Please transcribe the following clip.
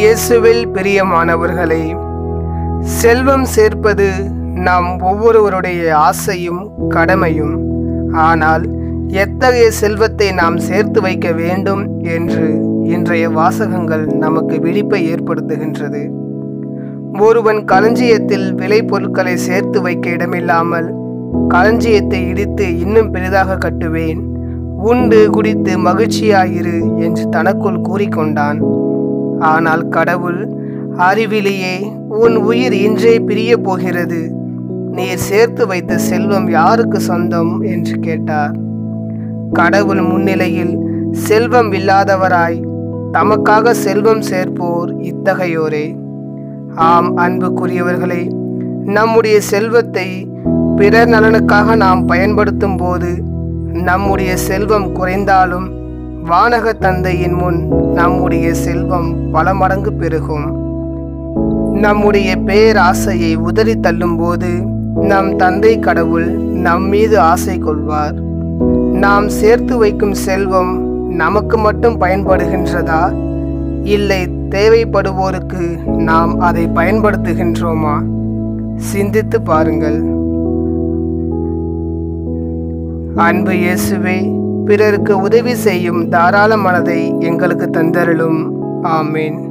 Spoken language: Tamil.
இயேசுவில் பிரியமானவர்களே செல்வம் சேர்ப்பது நாம் ஒவ்வொருவருடைய ஆசையும் கடமையும் ஆனால் எத்தகைய செல்வத்தை நாம் சேர்த்து வைக்க வேண்டும் என்று இன்றைய வாசகங்கள் நமக்கு விழிப்பை ஏற்படுத்துகின்றது ஒருவன் களஞ்சியத்தில் விளைபொருட்களை சேர்த்து வைக்க இடமில்லாமல் களஞ்சியத்தை இடித்து இன்னும் பெரிதாக கட்டுவேன் உண்டு குடித்து மகிழ்ச்சியாயிரு என்று தனக்குள் கூறிக்கொண்டான் ஆனால் கடவுள் அறிவிலேயே உன் உயிர் இன்றே பிரிய போகிறது நீர் சேர்த்து வைத்த செல்வம் யாருக்கு சொந்தம் என்று கேட்டார் கடவுள் முன்னிலையில் செல்வம் இல்லாதவராய் தமக்காக செல்வம் சேர்ப்போர் இத்தகையோரே ஆம் அன்புக்குரியவர்களே நம்முடைய செல்வத்தை பிறர் நலனுக்காக நாம் பயன்படுத்தும் போது நம்முடைய செல்வம் குறைந்தாலும் வானக தந்தையின் முன் நம்முடைய செல்வம் பல மடங்கு பெருகும் நம்முடைய பேராசையை உதறி தள்ளும்போது நம் தந்தை கடவுள் நம் மீது ஆசை கொள்வார் நாம் சேர்த்து வைக்கும் செல்வம் நமக்கு மட்டும் பயன்படுகின்றதா இல்லை தேவைப்படுவோருக்கு நாம் அதை பயன்படுத்துகின்றோமா சிந்தித்து பாருங்கள் அன்பு இயேசுவே பிறருக்கு உதவி செய்யும் தாராள மனதை எங்களுக்கு தந்தருளும் ஆமேன்